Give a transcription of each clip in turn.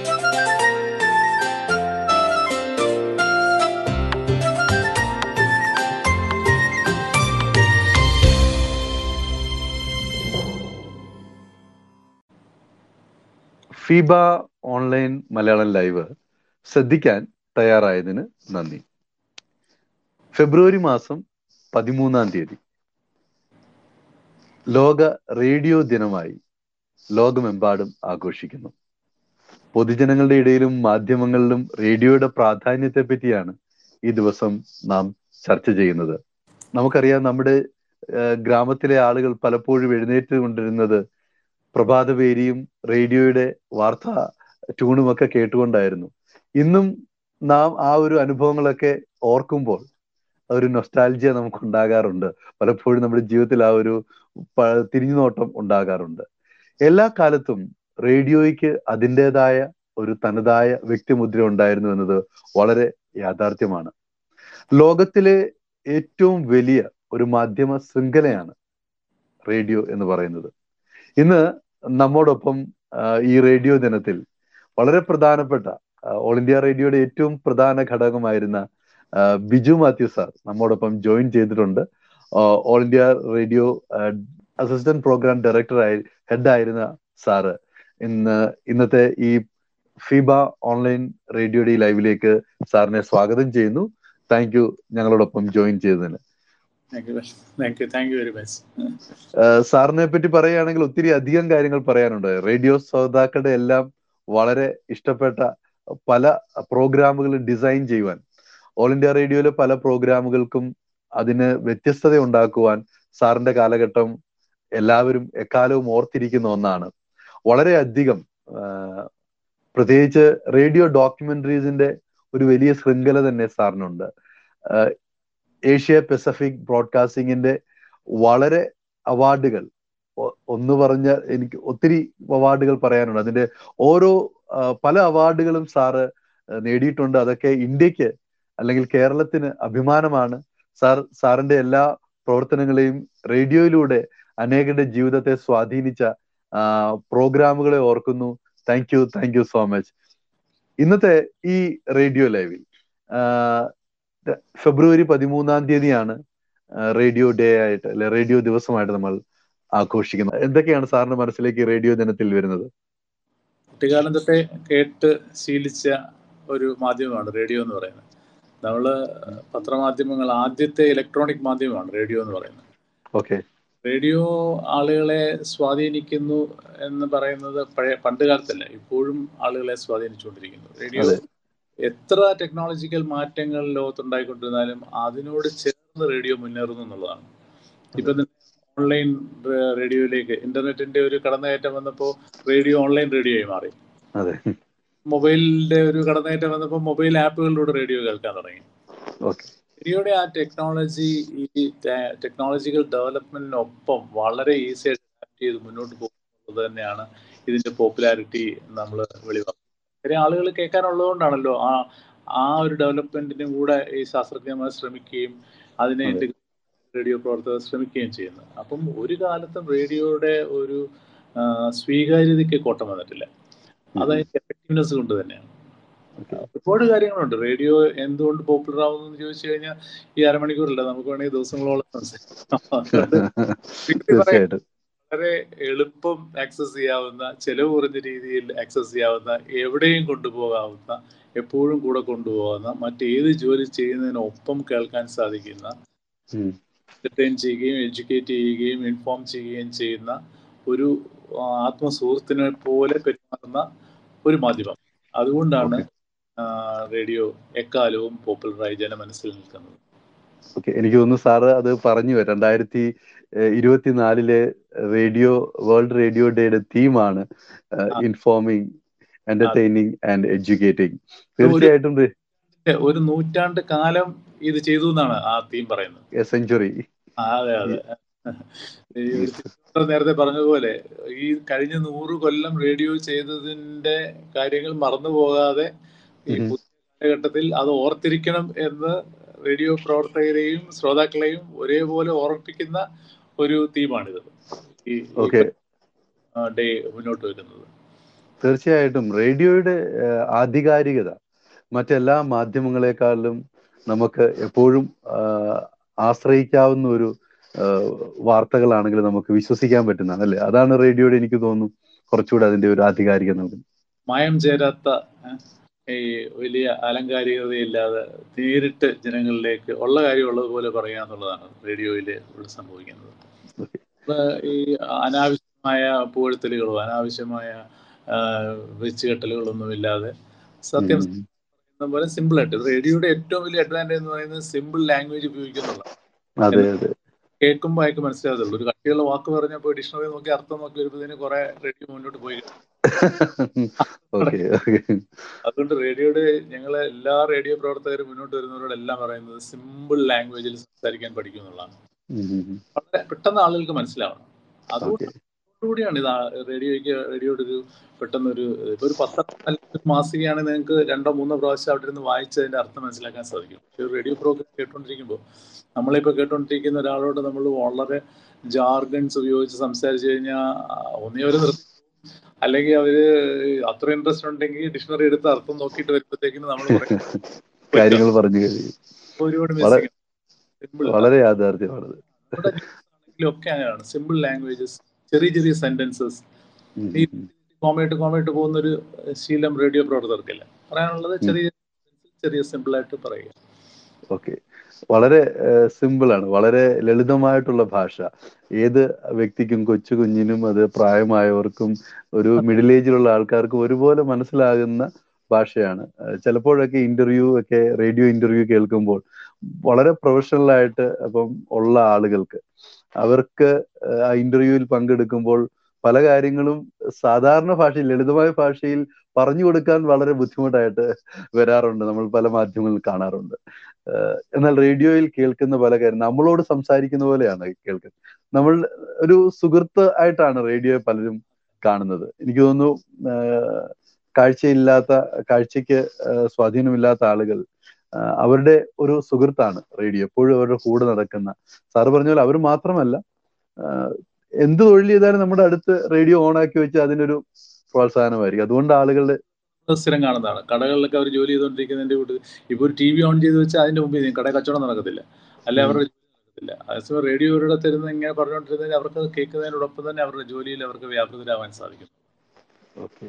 Feba online Malayalam live ശ്രദ്ധിക്കാൻ തയ്യാറായതിന് നന്ദി ഫെബ്രുവരി മാസം പതിമൂന്നാം തീയതി ലോക റേഡിയോ ദിനമായി ലോകമെമ്പാടും ആഘോഷിക്കുന്നു പൊതുജനങ്ങളുടെ ഇടയിലും മാധ്യമങ്ങളിലും റേഡിയോയുടെ പ്രാധാന്യത്തെ പറ്റിയാണ് ഈ ദിവസം നാം ചർച്ച ചെയ്യുന്നത് നമുക്കറിയാം നമ്മുടെ ഗ്രാമത്തിലെ ആളുകൾ പലപ്പോഴും എഴുന്നേറ്റ് കൊണ്ടിരുന്നത് പ്രഭാതപേരിയും റേഡിയോയുടെ വാർത്താ ട്യൂണും ഒക്കെ കേട്ടുകൊണ്ടായിരുന്നു ഇന്നും നാം ആ ഒരു അനുഭവങ്ങളൊക്കെ ഓർക്കുമ്പോൾ ഒരു നൊസ്റ്റാൽജിയ നമുക്ക് ഉണ്ടാകാറുണ്ട് പലപ്പോഴും നമ്മുടെ ജീവിതത്തിൽ ആ ഒരു തിരിഞ്ഞുനോട്ടം ഉണ്ടാകാറുണ്ട് എല്ലാ കാലത്തും റേഡിയോയ്ക്ക് അതിൻ്റെതായ ഒരു തനതായ വ്യക്തിമുദ്ര ഉണ്ടായിരുന്നു എന്നത് വളരെ യാഥാർത്ഥ്യമാണ് ലോകത്തിലെ ഏറ്റവും വലിയ ഒരു മാധ്യമ ശൃംഖലയാണ് റേഡിയോ എന്ന് പറയുന്നത് ഇന്ന് നമ്മോടൊപ്പം ഈ റേഡിയോ ദിനത്തിൽ വളരെ പ്രധാനപ്പെട്ട ഓൾ ഇന്ത്യ റേഡിയോയുടെ ഏറ്റവും പ്രധാന ഘടകമായിരുന്ന ബിജു മാത്യു സാർ നമ്മോടൊപ്പം ജോയിൻ ചെയ്തിട്ടുണ്ട് all India radio assistant programme director ആയി ഹെഡ് ആയിരുന്ന സാറ് ഇന്ന് ഇന്നത്തെ ഈ ഫീബ ഓൺലൈൻ റേഡിയോയുടെ ഈ ലൈവിലേക്ക് സാറിനെ സ്വാഗതം ചെയ്യുന്നു താങ്ക് യു ഞങ്ങളോടൊപ്പം ജോയിൻ ചെയ്തതിന് സാറിനെ പറ്റി പറയുകയാണെങ്കിൽ ഒത്തിരി അധികം കാര്യങ്ങൾ പറയാനുണ്ട് റേഡിയോ ശ്രോതാക്കളുടെ എല്ലാം വളരെ ഇഷ്ടപ്പെട്ട പല പ്രോഗ്രാമുകളും ഡിസൈൻ ചെയ്യുവാൻ ഓൾ ഇന്ത്യ റേഡിയോയിലെ പല പ്രോഗ്രാമുകൾക്കും അതിന് വ്യത്യസ്തത ഉണ്ടാക്കുവാൻ സാറിന്റെ കാലഘട്ടം എല്ലാവരും എക്കാലവും ഓർത്തിരിക്കുന്ന ഒന്നാണ് വളരെയധികം പ്രത്യേകിച്ച് റേഡിയോ ഡോക്യുമെന്ററീസിന്റെ ഒരു വലിയ ശൃംഖല തന്നെ സാറിനുണ്ട് ഏഷ്യ പസഫിക് ബ്രോഡ്കാസ്റ്റിംഗിന്റെ വളരെ അവാർഡുകൾ ഒന്ന് പറഞ്ഞ എനിക്ക് ഒത്തിരി അവാർഡുകൾ പറയാനുണ്ട് അതിന്റെ ഓരോ പല അവാർഡുകളും സാറ് നേടിയിട്ടുണ്ട് അതൊക്കെ ഇന്ത്യക്ക് അല്ലെങ്കിൽ കേരളത്തിന് അഭിമാനമാണ് സാർ സാറിന്റെ എല്ലാ പ്രവർത്തനങ്ങളെയും റേഡിയോയിലൂടെ അനേകരുടെ ജീവിതത്തെ സ്വാധീനിച്ച പ്രോഗ്രാമുകളെ ഓർക്കുന്നു thank you thank you so much ഇന്നത്തെ ഈ റേഡിയോ ലൈവിൽ ഫെബ്രുവരി പതിമൂന്നാം തീയതിയാണ് റേഡിയോ ഡേ ആയിട്ട് അല്ലെ റേഡിയോ ദിവസമായിട്ട് നമ്മൾ ആഘോഷിക്കുന്നത് എന്തൊക്കെയാണ് സാറിന്റെ മനസ്സിലേക്ക് റേഡിയോ ദിനത്തിൽ വരുന്നത് കുട്ടിക്കാലം തൊട്ടേ കേട്ട് ശീലിച്ച ഒരു മാധ്യമമാണ് റേഡിയോ എന്ന് പറയുന്നത് നമ്മള് പത്രമാധ്യമങ്ങൾ ആദ്യത്തെ ഇലക്ട്രോണിക് മാധ്യമമാണ് റേഡിയോ എന്ന് പറയുന്നത് ഓക്കെ റേഡിയോ ആളുകളെ സ്വാധീനിക്കുന്നു എന്ന് പറയുന്നത് പഴയ പണ്ട് കാലത്തല്ല ഇപ്പോഴും ആളുകളെ സ്വാധീനിച്ചുകൊണ്ടിരിക്കുന്നു റേഡിയോ എത്ര ടെക്നോളജിക്കൽ മാറ്റങ്ങൾ ലോകത്തുണ്ടായിക്കൊണ്ടിരുന്നാലും അതിനോട് ചേർന്ന് റേഡിയോ മുന്നേറുന്നു എന്നുള്ളതാണ് ഇപ്പൊ ഓൺലൈൻ റേഡിയോയിലേക്ക് ഇന്റർനെറ്റിന്റെ ഒരു കടന്നുകയറ്റം വന്നപ്പോൾ റേഡിയോ ഓൺലൈൻ റേഡിയോ ആയി മാറി മൊബൈലിന്റെ ഒരു കടന്നുകയറ്റം വന്നപ്പോൾ മൊബൈൽ ആപ്പുകളിലൂടെ റേഡിയോ കേൾക്കാൻ തുടങ്ങി റേഡിയോയുടെ ആ ടെക്നോളജി ഈ ടെക്നോളജിക്കൽ ഡെവലപ്മെന്റിനൊപ്പം വളരെ ഈസി ആയിട്ട് അഡാപ്റ്റ് ചെയ്ത് മുന്നോട്ട് പോകുന്നത് തന്നെയാണ് ഇതിന്റെ പോപ്പുലാരിറ്റി നമ്മൾ വെളിവാക്കുന്നത് കാര്യം ആളുകൾ കേൾക്കാനുള്ളതുകൊണ്ടാണല്ലോ ആ ആ ഒരു ഡെവലപ്മെന്റിനും കൂടെ ഈ ശാസ്ത്രജ്ഞന്മാർ ശ്രമിക്കുകയും അതിനെ റേഡിയോ പ്രവർത്തകർ ശ്രമിക്കുകയും ചെയ്യുന്നത് അപ്പം ഒരു കാലത്തും റേഡിയോയുടെ ഒരു സ്വീകാര്യതയ്ക്ക് കോട്ടം വന്നിട്ടില്ല അതതിന്റെ എഫക്റ്റീവ്നെസ് കൊണ്ട് തന്നെയാണ് ഒരുപാട് കാര്യങ്ങളുണ്ട് റേഡിയോ എന്തുകൊണ്ട് പോപ്പുലർ ആവുന്നു എന്ന് ചോദിച്ചു കഴിഞ്ഞാൽ ഈ അരമണിക്കൂറല്ല നമുക്ക് വേണമെങ്കിൽ ദിവസങ്ങളോളം തീർച്ചയായിട്ടും വളരെ എളുപ്പം ആക്സസ് ചെയ്യാവുന്ന ചെലവ് കുറഞ്ഞ രീതിയിൽ ആക്സസ് ചെയ്യാവുന്ന എവിടെയും കൊണ്ടുപോകാവുന്ന എപ്പോഴും കൂടെ കൊണ്ടുപോകാവുന്ന മറ്റേത് ജോലി ചെയ്യുന്നതിനൊപ്പം കേൾക്കാൻ സാധിക്കുന്ന എന്റർടൈൻ ചെയ്യുകയും എഡ്യൂക്കേറ്റ് ചെയ്യുകയും ഇൻഫോം ചെയ്യുകയും ചെയ്യുന്ന ഒരു ആത്മസുഹൃത്തിനെ പോലെ പെരുമാറുന്ന ഒരു മാധ്യമം അതുകൊണ്ടാണ് റേഡിയോ എക്കാലവും പോപ്പുലറായി ജനമനസ്സിൽ നിൽക്കുന്നത് ഓക്കെ എനിക്ക് തോന്നുന്നു സാറ് അത് പറഞ്ഞു രണ്ടായിരത്തി ഇരുപത്തിനാലിലെ റേഡിയോ വേൾഡ് റേഡിയോ ഡേയുടെ തീമാണ് ഇൻഫോമിങ് എന്റർടൈനിങ് ആൻഡ് എഡ്യൂക്കേറ്റിംഗ് തീർച്ചയായിട്ടും ഒരു നൂറ്റാണ്ട് കാലം ഇത് ചെയ്തു എന്നാണ് ആ തീം പറയുന്നത് സെഞ്ചുറി അതെ അതെ നേരത്തെ പറഞ്ഞതുപോലെ ഈ കഴിഞ്ഞ നൂറ് കൊല്ലം റേഡിയോ ചെയ്തതിന്റെ കാര്യങ്ങൾ മറന്നു പോകാതെ ഈ പുതിയ കാലഘട്ടത്തിൽ അത് ഓർത്തിരിക്കണം എന്ന് റേഡിയോ പ്രവർത്തകരെയും ശ്രോതാക്കളെയും ഒരേപോലെ ഓർമ്മിപ്പിക്കുന്ന ഒരു തീമാണിത് ഈ ഡേ മുന്നോട്ട് വരുന്നത് തീർച്ചയായിട്ടും റേഡിയോയുടെ ഏഹ്, ആധികാരികത മറ്റെല്ലാ മാധ്യമങ്ങളെക്കാളും നമുക്ക് എപ്പോഴും ആഹ്, ആശ്രയിക്കാവുന്ന ഒരു ആഹ്, വാർത്തകളാണെങ്കിൽ നമുക്ക് വിശ്വസിക്കാൻ പറ്റുന്നതാണ് അല്ലേ അതാണ് റേഡിയോയുടെ എനിക്ക് തോന്നുന്നു കുറച്ചുകൂടെ അതിന്റെ ഒരു ആധികാരികത നൽകുന്നത് മായം ചേരാത്ത ഏഹ്, ഈ വലിയ അലങ്കാരികതയില്ലാതെ നേരിട്ട് ജനങ്ങളിലേക്ക് ഉള്ള കാര്യം ഉള്ളതുപോലെ പറയുക എന്നുള്ളതാണ് റേഡിയോയിൽ ഇവിടെ സംഭവിക്കുന്നത് Okay. ഇപ്പൊ ഈ അനാവശ്യമായ പുകഴ്ത്തലുകളോ അനാവശ്യമായ വെച്ചുകെട്ടലുകളൊന്നും ഇല്ലാതെ സത്യം ഉം. പറയുന്ന പോലെ സിമ്പിൾ ആയിട്ട് റേഡിയോയുടെ ഏറ്റവും വലിയ അഡ്വാൻറ്റേജ് എന്ന് പറയുന്നത് സിമ്പിൾ ലാംഗ്വേജ് ഉപയോഗിക്കുന്നുള്ള അതെ അതെ കേൾക്കുമ്പോൾ അയക്ക് മനസ്സിലാകത്തുള്ളൂ ഒരു കട്ടിയുള്ള വാക്ക് പറഞ്ഞപ്പോൾ ഡിക്ഷണറി നോക്കി അർത്ഥം നോക്കി വരുമ്പോഴത്തേന് കുറെ റേഡിയോ മുന്നോട്ട് പോയി ഓക്കെ ഓക്കെ അതുകൊണ്ട് റേഡിയോയുടെ ഞങ്ങളെ എല്ലാ റേഡിയോ പ്രവർത്തകരും മുന്നോട്ട് വരുന്നവരോടെല്ലാം പറയുന്നത് സിമ്പിൾ ലാംഗ്വേജിൽ സംസാരിക്കാൻ പഠിക്കും എന്നുള്ളതാണ് വളരെ പെട്ടെന്ന് ആളുകൾക്ക് മനസ്സിലാവണം അതുകൊണ്ട് ഓക്കെ കൂടിയാണ് ഇത് ആ- റേഡിയോയ്ക്ക് റേഡിയോയുടെ ഒരു പെട്ടെന്ന് ഒരു ഇപ്പൊ ഒരു പത്രം അല്ലെങ്കിൽ ഒരു മാസികയാണെങ്കിൽ നിങ്ങൾക്ക് രണ്ടോ മൂന്നോ പ്രാവശ്യം അവിടെ ഇരുന്ന് വായിച്ച് അതിന്റെ അർത്ഥം മനസ്സിലാക്കാൻ സാധിക്കും പക്ഷേ ഒരു റേഡിയോ പ്രോഗ്രാം കേട്ടോണ്ടിരിക്കുമ്പോൾ നമ്മളിപ്പോ കേട്ടോണ്ടിരിക്കുന്ന ഒരാളോട് നമ്മൾ വളരെ ജാർഗൺസ് ഉപയോഗിച്ച് സംസാരിച്ചു കഴിഞ്ഞാൽ ഒന്നേ ഒരു നിർത്തി അല്ലെങ്കിൽ അവര് അത്ര ഇൻട്രസ്റ്റ് ഉണ്ടെങ്കിൽ ഡിക്ഷണറി എടുത്ത് അർത്ഥം നോക്കിയിട്ട് വരുമ്പോഴത്തേക്കിന് നമ്മൾ കാര്യങ്ങൾ പറഞ്ഞു കഴിയും ഒരുപാട് വളരെ- മിസ്സിംഗ് സിമ്പിൾ വളരെ യാഥാർത്ഥ്യമാണത് നമ്മുടെ ആണെങ്കിലും ഒക്കെ അങ്ങനെയാണ് സിമ്പിൾ ലാംഗ്വേജസ് ചെറിയ ചെറിയ സെന്റൻസസ് ഉം, ഈ ഉം. കോമയിട്ട് കോമയിട്ട് പോകുന്ന ഒരു ശീലം റേഡിയോ പ്രവർത്തകർക്കില്ല പറയാനുള്ളത് ചെറിയ ചെറിയ സിമ്പിൾ ആയിട്ട് പറയുക ഓക്കെ വളരെ സിമ്പിൾ ആണ് വളരെ ലളിതമായിട്ടുള്ള ഭാഷ ഏത് വ്യക്തിക്കും കൊച്ചു കുഞ്ഞിനും അത് പ്രായമായവർക്കും ഒരു മിഡിൽ ഏജിലുള്ള ആൾക്കാർക്കും ഒരുപോലെ മനസ്സിലാകുന്ന ഭാഷയാണ് ഏഹ് ചിലപ്പോഴൊക്കെ ഇന്റർവ്യൂ ഒക്കെ റേഡിയോ ഇന്റർവ്യൂ കേൾക്കുമ്പോൾ വളരെ പ്രൊഫഷണൽ ആയിട്ട് അപ്പം ഉള്ള ആളുകൾക്ക് അവർക്ക് ഏഹ് ആ ഇന്റർവ്യൂവിൽ പങ്കെടുക്കുമ്പോൾ പല കാര്യങ്ങളും സാധാരണ ഭാഷയിൽ ലളിതമായ ഭാഷയിൽ പറഞ്ഞു കൊടുക്കാൻ വളരെ ബുദ്ധിമുട്ടായിട്ട് വരാറുണ്ട് നമ്മൾ പല മാധ്യമങ്ങളിൽ കാണാറുണ്ട് ഏഹ് എന്നാൽ റേഡിയോയിൽ കേൾക്കുന്ന പല കാര്യം നമ്മളോട് സംസാരിക്കുന്ന പോലെയാണ് കേൾക്കുന്നത് നമ്മൾ ഒരു സുഹൃത്ത് ആയിട്ടാണ് റേഡിയോ പലരും കാണുന്നത് എനിക്ക് തോന്നുന്നു ഏഹ് കാഴ്ചയില്ലാത്ത കാഴ്ചയ്ക്ക് ഏഹ് സ്വാധീനമില്ലാത്ത ആളുകൾ ആഹ് അവരുടെ ഒരു സുഹൃത്താണ് റേഡിയോ എപ്പോഴും അവരുടെ കൂടെ നടക്കുന്ന സാറ് പറഞ്ഞ പോലെ അവർ മാത്രമല്ല ആഹ് എന്ത് തൊഴിൽ ചെയ്താലും നമ്മുടെ അടുത്ത് റേഡിയോ ഓൺ ആക്കി വെച്ച് അതിനൊരു പ്രോത്സാഹനമായിരിക്കും അതുകൊണ്ട് ആളുകളുടെ സ്ഥിരം കാണുന്നതാണ് കടകളിലൊക്കെ അവർ ജോലി ചെയ്തുകൊണ്ടിരിക്കുന്നതിന്റെ കൂട്ട് ഇപ്പൊ ഒരു ടി വി ഓൺ ചെയ്ത് വെച്ചാൽ അതിന്റെ മുമ്പിൽ കട കച്ചവടം നടക്കത്തില്ല അല്ലെ ഉം. അവരുടെ ജോലി നടക്കത്തില്ല അതേസമയം റേഡിയോ അവരുടെ തരുന്ന ഇങ്ങനെ പറഞ്ഞുകൊണ്ടിരുന്നതിന് അവർക്ക് കേൾക്കുന്നതിനോടൊപ്പം തന്നെ അവരുടെ ജോലിയിൽ അവർക്ക് വ്യാപൃതരാവാൻ സാധിക്കും ഓക്കെ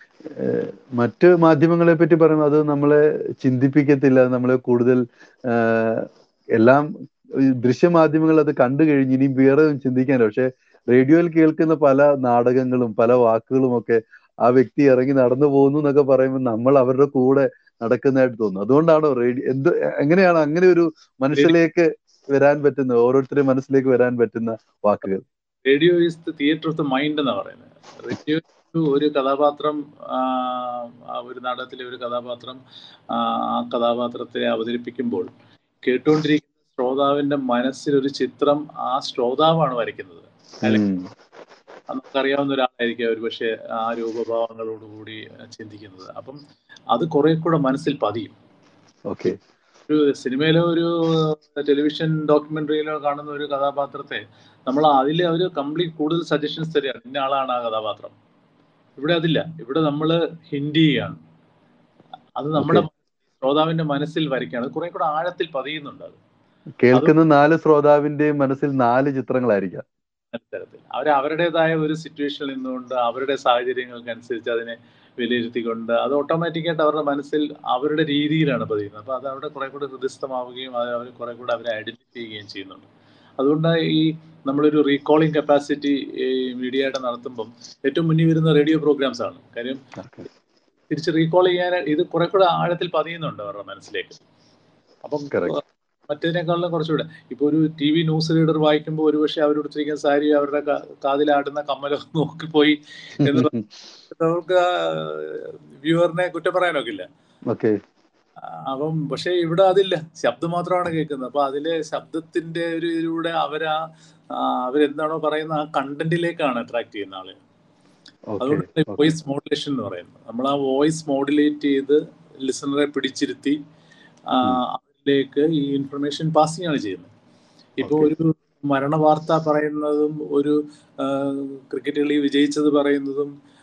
മറ്റ് മാധ്യമങ്ങളെ പറ്റി പറയുമ്പോൾ അത് നമ്മളെ ചിന്തിപ്പിക്കത്തില്ല അത് നമ്മളെ കൂടുതൽ ഏഹ്, എല്ലാം ഈ ദൃശ്യമാധ്യമങ്ങൾ അത് കണ്ടു കഴിഞ്ഞ് ഇനി വേറെ ഒന്നും ചിന്തിക്കാനില്ല പക്ഷെ റേഡിയോയിൽ കേൾക്കുന്ന പല നാടകങ്ങളും പല വാക്കുകളും ഒക്കെ ആ വ്യക്തി ഇറങ്ങി നടന്നു പോകുന്നു എന്നൊക്കെ പറയുമ്പോൾ നമ്മൾ അവരുടെ കൂടെ നടക്കുന്നതായിട്ട് തോന്നുന്നു അതുകൊണ്ടാണോ റേഡിയോ എന്ത് എങ്ങനെയാണ് അങ്ങനെ ഒരു മനസ്സിലേക്ക് വരാൻ പറ്റുന്ന ഓരോരുത്തരുടെ മനസ്സിലേക്ക് വരാൻ പറ്റുന്ന വാക്കുകൾ radio is the theatre of the mind എന്നാണ് പറയുന്നത് റേഡിയോ ഒരു കഥാപാത്രം ആ, ആ ഒരു നാടകത്തിലെ ഒരു കഥാപാത്രം ആ ആ കഥാപാത്രത്തെ അവതരിപ്പിക്കുമ്പോൾ കേട്ടുകൊണ്ടിരിക്കുന്ന ശ്രോതാവിന്റെ മനസ്സിൽ ഒരു ചിത്രം ആ ശ്രോതാവാണ് വരയ്ക്കുന്നത് ഉം. നമുക്കറിയാവുന്ന ഒരാളായിരിക്കും ഒരു പക്ഷേ ആ രൂപഭാവങ്ങളോടുകൂടി ചിന്തിക്കുന്നത് അപ്പം അത് കുറെ കൂടെ മനസ്സിൽ പതിയും ഓക്കെ ഒരു സിനിമയിലോ ഒരു ടെലിവിഷൻ ഡോക്യുമെന്ററിയിലോ കാണുന്ന ഒരു കഥാപാത്രത്തെ നമ്മൾ അതിൽ അവർ കംപ്ലീറ്റ് കൂടുതൽ സജഷൻസ് തരികയാണ് ഇന്ന ആളാണ് ആ കഥാപാത്രം ഇവിടെ അതില്ല ഇവിടെ നമ്മൾ ഹിന്ദി ചെയ്യാണ് അത് നമ്മുടെ ശ്രോതാവിന്റെ മനസ്സിൽ വരയ്ക്കുകയാണ് അത് കുറെ കൂടെ ആഴത്തിൽ പതിയുന്നുണ്ട് അത് കേൾക്കുന്ന നാല് ശ്രോതാവിന്റെയും മനസ്സിൽ നാല് ചിത്രങ്ങളായിരിക്കാം തരത്തിൽ അവർ അവരുടേതായ ഒരു സിറ്റുവേഷനിൽ നിന്നുകൊണ്ട് അവരുടെ സാഹചര്യങ്ങൾക്ക് അനുസരിച്ച് അതിനെ വിലയിരുത്തിക്കൊണ്ട് അത് ഓട്ടോമാറ്റിക്കായിട്ട് അവരുടെ മനസ്സിൽ അവരുടെ രീതിയിലാണ് പതിയുന്നത് അപ്പൊ അത് അവിടെ കുറെ കൂടെ ഹൃദയസ്ഥമാവുകയും അത് അവർ കുറെ കൂടെ അവരെ ഐഡന്റിഫൈ ചെയ്യുകയും ചെയ്യുന്നുണ്ട് അതുകൊണ്ട് ഈ നമ്മളൊരു റീകോളിംഗ് കപ്പാസിറ്റി ഈ മീഡിയയുടെ നടത്തുമ്പം ഏറ്റവും മുന്നിൽ വരുന്ന റേഡിയോ പ്രോഗ്രാംസ് ആണ് കാര്യം Okay. തിരിച്ച് റീകോൾ ചെയ്യാൻ ഇത് കുറെ കൂടെ ആഴത്തിൽ പതിയുന്നുണ്ട് അവരുടെ മനസ്സിലേക്ക് അപ്പം Correct. മറ്റേതിനേക്കാളും കുറച്ചുകൂടെ ഇപ്പൊ ഒരു ടി വി ന്യൂസ് റീഡർ വായിക്കുമ്പോൾ ഒരുപക്ഷെ അവരെടുത്തിരിക്കുന്ന സാരി അവരുടെ ക- കാതിലാടുന്ന കമ്മലോ നോക്കിപ്പോയി എന്ന് നമുക്ക് വ്യൂവറിനെ കുറ്റം പറയാനൊക്കില്ല ഓക്കെ അപ്പം പക്ഷെ ഇവിടെ അതില്ല ശബ്ദം മാത്രമാണ് കേൾക്കുന്നത് അപ്പൊ അതിലെ ശബ്ദത്തിന്റെ ഒരു ഇതിലൂടെ അവരാ ആ, അവരെന്താണോ പറയുന്ന ആ കണ്ടന്റിലേക്കാണ് അട്രാക്ട് ചെയ്യുന്ന ആള് ഓക്കെ അതുകൊണ്ടാണ് വോയിസ് മോഡുലേഷൻ എന്ന് പറയുന്നത് നമ്മൾ ആ വോയിസ് മോഡുലേറ്റ് ചെയ്ത് ലിസണറെ പിടിച്ചിരുത്തി ആ, അവരിലേക്ക് ഈ ഇൻഫർമേഷൻ പാസ് ചെയ്യാണ് ചെയ്യുന്നത് ഇപ്പൊ Okay. ഒരു മരണ വാർത്ത പറയുന്നതും ഒരു ക്രിക്കറ്റ് കളി വിജയിച്ചത് പറയുന്നതും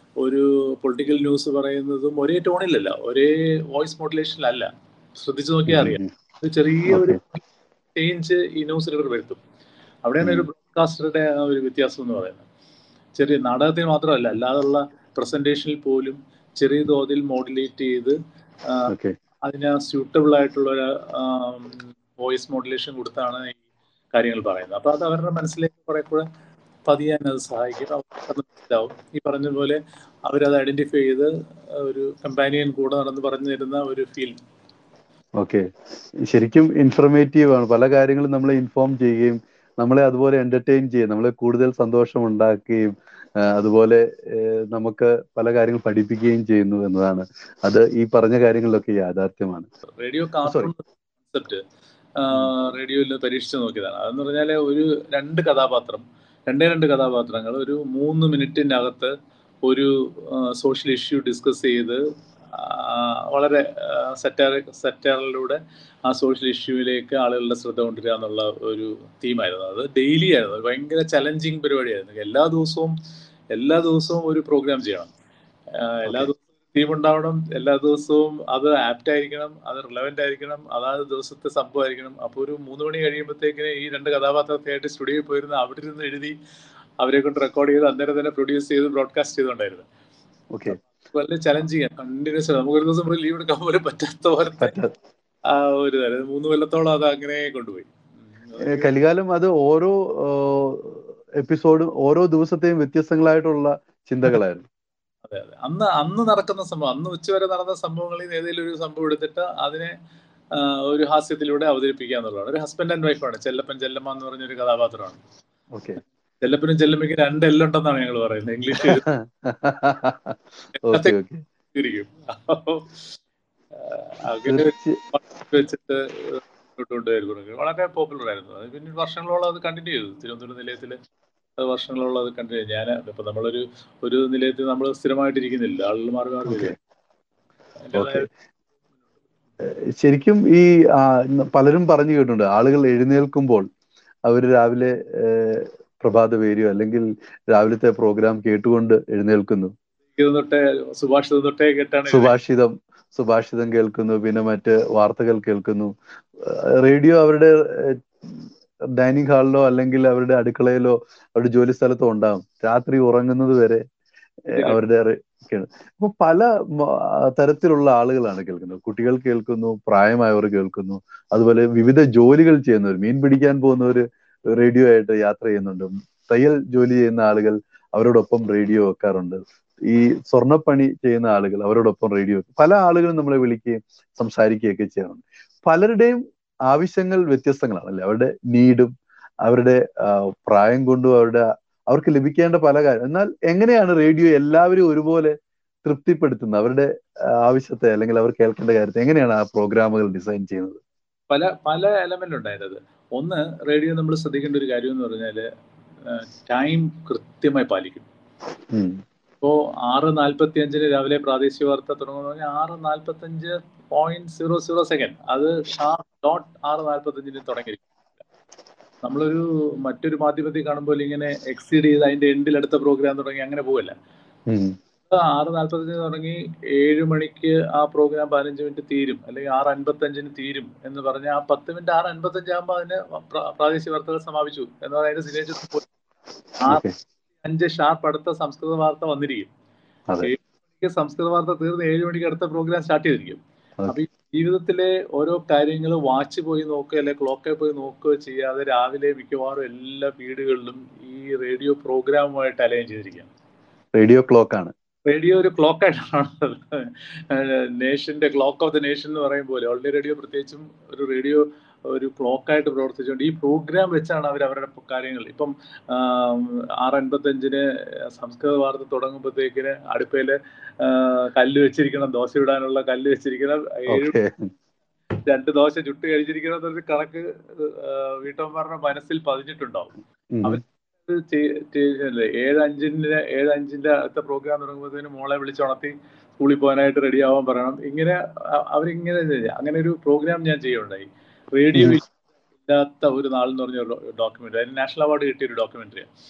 ഒരു പൊളിറ്റിക്കൽ ന്യൂസ് പറയുന്നതും ഒരേ ടോണിലല്ല ഒരേ വോയിസ് മോഡുലേഷനിലല്ല ശ്രദ്ധിച്ചു നോക്കിയാൽ അറിയാം ഒരു ചെറിയ ഒരു ചേഞ്ച് ഈ ന്യൂസ് റീഡർ വരുത്തും അവിടെയാണ് ഒരു ബ്രോഡ്കാസ്റ്ററുടെ ആ ഒരു വ്യത്യാസം എന്ന് പറയുന്നത് ചെറിയ നാടകത്തിൽ മാത്രമല്ല അല്ലാതുള്ള പ്രസന്റേഷനിൽ പോലും ചെറിയ തോതിൽ മോഡുലേറ്റ് ചെയ്ത് അതിന് സ്യൂട്ടബിൾ ആയിട്ടുള്ള ഒരു വോയിസ് മോഡുലേഷൻ കൊടുത്താണ് ഈ കാര്യങ്ങൾ പറയുന്നത് അപ്പൊ അത് അവരുടെ മനസ്സിലേക്ക് കുറെ കൂടെ പതിയാൻ അത് സഹായിക്കും അവർക്ക് മനസ്സിലാവും ഈ പറഞ്ഞ പോലെ അവരത് ഐഡന്റിഫൈ ചെയ്ത് ഒരു കമ്പാനിയൻ കൂടെ നടന്ന് പറഞ്ഞു തരുന്ന ഒരു ഫീൽ ഓക്കെ ശരിക്കും ഇൻഫർമേറ്റീവ് ആണ് പല കാര്യങ്ങളും നമ്മളെ ഇൻഫോം ചെയ്യുകയും നമ്മളെ അതുപോലെ എന്റർടൈൻ ചെയ്യും നമ്മളെ കൂടുതൽ സന്തോഷം ഉണ്ടാക്കുകയും അതുപോലെ നമുക്ക് പല കാര്യങ്ങൾ പഠിപ്പിക്കുകയും ചെയ്യുന്നു എന്നതാണ് അത് ഈ പറഞ്ഞ കാര്യങ്ങളിലൊക്കെ യാഥാർത്ഥ്യമാണ് റേഡിയോ കാർട്ടൂൺ കോൺസെപ്റ്റ് റേഡിയോയിൽ പരീക്ഷിച്ച് നോക്കിയതാണ് അതെന്ന് പറഞ്ഞാൽ ഒരു രണ്ട് കഥാപാത്രം രണ്ടേ രണ്ട് കഥാപാത്രങ്ങൾ ഒരു മൂന്ന് മിനിറ്റിനകത്ത് ഒരു സോഷ്യൽ ഇഷ്യൂ ഡിസ്കസ് ചെയ്ത് വളരെ സെറ്റാർ സെറ്റാറിലൂടെ ആ സോഷ്യൽ ഇഷ്യൂവിലേക്ക് ആളുകളുടെ ശ്രദ്ധ കൊണ്ടുവരിക എന്നുള്ള ഒരു തീമായിരുന്നു അത് ഡെയിലി ആയിരുന്നു ഭയങ്കര ചലഞ്ചിങ് പരിപാടിയായിരുന്നു എല്ലാ ദിവസവും എല്ലാ ദിവസവും ഒരു പ്രോഗ്രാം ചെയ്യണം എല്ലാ ദിവസവും ടീം ഉണ്ടാവണം എല്ലാ ദിവസവും അത് ആപ്റ്റ് ആയിരിക്കണം അത് റിലവൻ്റ് ആയിരിക്കണം അതാത് ദിവസത്തെ സംഭവമായിരിക്കണം അപ്പോൾ ഒരു മൂന്ന് മണി കഴിയുമ്പോഴത്തേക്കിന് ഈ രണ്ട് കഥാപാത്രത്തെയായിട്ട് സ്റ്റുഡിയോയിൽ പോയിരുന്ന് അവിടെ ഇരുന്ന് എഴുതി അവരെ കൊണ്ട് റെക്കോർഡ് ചെയ്ത് അന്നേരം തന്നെ പ്രൊഡ്യൂസ് ചെയ്ത് ബ്രോഡ്കാസ്റ്റ് ചെയ്തുകൊണ്ടായിരുന്നു ഓക്കെ വളരെ ചലഞ്ചിങ് കണ്ടിന്യൂസ് നമുക്ക് ഒരു ദിവസം ലീവ് എടുക്കാൻ പോലും പറ്റാത്ത പോലത്തെ ആ ഒരു മൂന്ന് കൊല്ലത്തോളം അത് അങ്ങനെ കൊണ്ടുപോയി കലികാലം അത് ഓരോ എപ്പിസോഡും ഓരോ ദിവസത്തെയും വ്യത്യസ്തങ്ങളായിട്ടുള്ള ചിന്തകളായിരുന്നു അതെ അതെ അന്ന് അന്ന് നടക്കുന്ന സംഭവം അന്ന് ഉച്ചവരെ നടന്ന സംഭവങ്ങളിൽ നിന്ന് ഏതെങ്കിലും ഒരു സംഭവം എടുത്തിട്ട് അതിനെ ഒരു ഹാസ്യത്തിലൂടെ അവതരിപ്പിക്കുക എന്നുള്ളതാണ് ഒരു ഹസ്ബൻഡ് ആൻഡ് വൈഫാണ് ചെല്ലപ്പൻ ചെല്ലമ്മ എന്ന് പറഞ്ഞൊരു കഥാപാത്രമാണ് ഓക്കെ ചെല്ലപ്പനും ചെല്ലമ്മയ്ക്ക് രണ്ട് എല്ലുണ്ടെന്നാണ് ഞങ്ങൾ പറയുന്നത് ഇംഗ്ലീഷ് അങ്ങനെ വെച്ചിട്ട് കൊണ്ടുവരുന്നു വളരെ പോപ്പുലർ ആയിരുന്നു അത് പിന്നെ വർഷങ്ങളോളം അത് കണ്ടിന്യൂ ചെയ്തു തിരുവനന്തപുരം നിലയത്തിൽ അത് വർഷങ്ങളോളം അത് കണ്ടിന്യൂ ഞാൻ ഇപ്പൊ നമ്മളൊരു ഒരു നിലയത്തിൽ നമ്മൾ സ്ഥിരമായിട്ടിരിക്കുന്നില്ല ആളുകൾ മാറി മാറി വരിക ശരിക്കും ഈ പലരും പറഞ്ഞു കേട്ടിട്ടുണ്ട് ആളുകൾ എഴുന്നേൽക്കുമ്പോൾ അവർ രാവിലെ പ്രഭാത പേരിയോ അല്ലെങ്കിൽ രാവിലത്തെ പ്രോഗ്രാം കേട്ടുകൊണ്ട് എഴുന്നേൽക്കുന്നു സുഭാഷിതം തൊട്ടേ കേട്ടാണ് സുഭാഷിതം സുഭാഷിതം കേൾക്കുന്നു പിന്നെ മറ്റ് വാർത്തകൾ കേൾക്കുന്നു റേഡിയോ അവരുടെ ഡൈനിങ് ഹാളിലോ അല്ലെങ്കിൽ അവരുടെ അടുക്കളയിലോ അവരുടെ ജോലി സ്ഥലത്തോ ഉണ്ടാകും രാത്രി ഉറങ്ങുന്നത് വരെ അവരുടെ അപ്പൊ പല തരത്തിലുള്ള ആളുകളാണ് കേൾക്കുന്നത് കുട്ടികൾ കേൾക്കുന്നു പ്രായമായവർ കേൾക്കുന്നു അതുപോലെ വിവിധ ജോലികൾ ചെയ്യുന്നവർ മീൻ പിടിക്കാൻ പോകുന്നവർ റേഡിയോ ആയിട്ട് യാത്ര ചെയ്യുന്നുണ്ട് തയ്യൽ ജോലി ചെയ്യുന്ന ആളുകൾ അവരോടൊപ്പം റേഡിയോ വെക്കാറുണ്ട് ഈ സ്വർണ്ണപ്പണി ചെയ്യുന്ന ആളുകൾ അവരോടൊപ്പം റേഡിയോ പല ആളുകളും നമ്മളെ വിളിക്കുകയും സംസാരിക്കുകയൊക്കെ ചെയ്യാറുണ്ട് പലരുടെയും ആവശ്യങ്ങൾ വ്യത്യസ്തങ്ങളാണ് അല്ലെ അവരുടെ നീഡും അവരുടെ പ്രായം കൊണ്ടും അവരുടെ അവർക്ക് ലഭിക്കേണ്ട പല കാര്യം എന്നാൽ എങ്ങനെയാണ് റേഡിയോ എല്ലാവരും ഒരുപോലെ തൃപ്തിപ്പെടുത്തുന്നത് അവരുടെ ആവശ്യത്തെ അല്ലെങ്കിൽ അവർ കേൾക്കേണ്ട കാര്യത്തെ എങ്ങനെയാണ് ആ പ്രോഗ്രാമുകൾ ഡിസൈൻ ചെയ്യുന്നത് പല പല എലമെന്റ് ഉണ്ടായിരുന്നത് ഒന്ന് റേഡിയോ നമ്മൾ ശ്രദ്ധിക്കേണ്ട ഒരു കാര്യം എന്ന് പറഞ്ഞാല് ടൈം കൃത്യമായി പാലിക്കും ഇപ്പോ ആറ് നാൽപ്പത്തി അഞ്ചിന് രാവിലെ പ്രാദേശിക വാർത്ത തുടങ്ങുന്ന പറഞ്ഞാൽ ആറ് നാൽപ്പത്തി അഞ്ച് പോയിന്റ് സീറോ സീറോ സെക്കൻഡ് അത് ഷാർപ്പ് ഡോട്ട് ആറ് നാൽപ്പത്തി അഞ്ചിന് തുടങ്ങിയിരിക്കും നമ്മളൊരു മറ്റൊരു മാധ്യമത്തിൽ കാണുമ്പോൾ ഇങ്ങനെ എക്സീഡ് ചെയ്ത് അതിന്റെ എൻഡിൽ അടുത്ത പ്രോഗ്രാം തുടങ്ങി അങ്ങനെ പോവല്ല ആറ് നാൽപ്പത്തഞ്ചിന് തുടങ്ങി ഏഴ് മണിക്ക് ആ പ്രോഗ്രാം പതിനഞ്ച് മിനിറ്റ് തീരും അല്ലെങ്കിൽ ആറ് അൻപത്തഞ്ചിന് തീരും എന്ന് പറഞ്ഞാൽ ആ പത്ത് മിനിറ്റ് ആറ് അൻപത്തഞ്ച് ആകുമ്പോൾ അതിന് പ്രാദേശിക വാർത്തകൾ സമാപിച്ചു എന്ന് പറഞ്ഞാൽ അതിന്റെ സിഗ്നേച്ചർ ആറ് അഞ്ച് ഷാർപ്പ് അടുത്ത സംസ്കൃത വാർത്ത വന്നിരിക്കും ഏഴ് മണിക്ക് സംസ്കൃത വാർത്ത തീർന്ന് ഏഴ് മണിക്ക് അടുത്ത പ്രോഗ്രാം സ്റ്റാർട്ട് ചെയ്തിരിക്കും അപ്പൊ ഈ ജീവിതത്തിലെ ഓരോ കാര്യങ്ങൾ വാച്ച് പോയി നോക്കുക അല്ലെ ക്ലോക്കിൽ പോയി നോക്കുക ചെയ്യാതെ രാവിലെ മിക്കവാറും എല്ലാ വീടുകളിലും ഈ റേഡിയോ പ്രോഗ്രാമുമായിട്ട് അലൈൻ ചെയ്തിരിക്കുകയാണ് റേഡിയോ ക്ലോക്ക് ആണ് റേഡിയോ ഒരു ക്ലോക്ക് ആയിട്ടാണ് നേഷന്റെ ക്ലോക്ക് ഓഫ് ദ നേഷൻ എന്ന് പറയും പോലെ ഓൾ റേഡിയോ പ്രത്യേകിച്ചും ഒരു റേഡിയോ ഒരു ക്ലോക്കായിട്ട് പ്രവർത്തിച്ചുകൊണ്ട് ഈ പ്രോഗ്രാം വെച്ചാണ് അവർ അവരുടെ കാര്യങ്ങൾ ഇപ്പം ആറ് അൻപത്തഞ്ചിന് സംസ്കൃത വാർത്ത തുടങ്ങുമ്പോഴത്തേക്കിന് അടുപ്പയില് കല്ല് വെച്ചിരിക്കണം ദോശ ഇടാനുള്ള കല്ല് വെച്ചിരിക്കണം ഏഴ് രണ്ട് ദോശ ചുട്ട് കഴിച്ചിരിക്കണം എന്നൊരു കണക്ക് വീട്ടമ്മമാരുടെ മനസ്സിൽ പതിഞ്ഞിട്ടുണ്ടാവും അവർ ഏഴ് അഞ്ചിന് ഏഴ് അഞ്ചിന്റെ അടുത്ത പ്രോഗ്രാം തുടങ്ങുമ്പോഴത്തേന് മോളെ വിളിച്ചുണർത്തി സ്കൂളിൽ പോകാനായിട്ട് റെഡി ആവാൻ പറയണം ഇങ്ങനെ അവരിങ്ങനെ അങ്ങനെ ഒരു പ്രോഗ്രാം ഞാൻ ചെയ്യുണ്ടായി റേഡിയോ ഇല്ലാത്ത ഒരു നാൾ എന്ന് പറഞ്ഞ ഡോക്യുമെന്ററി അതിന് നാഷണൽ അവാർഡ് കിട്ടിയ ഒരു ഡോക്യുമെന്ററിയാണ്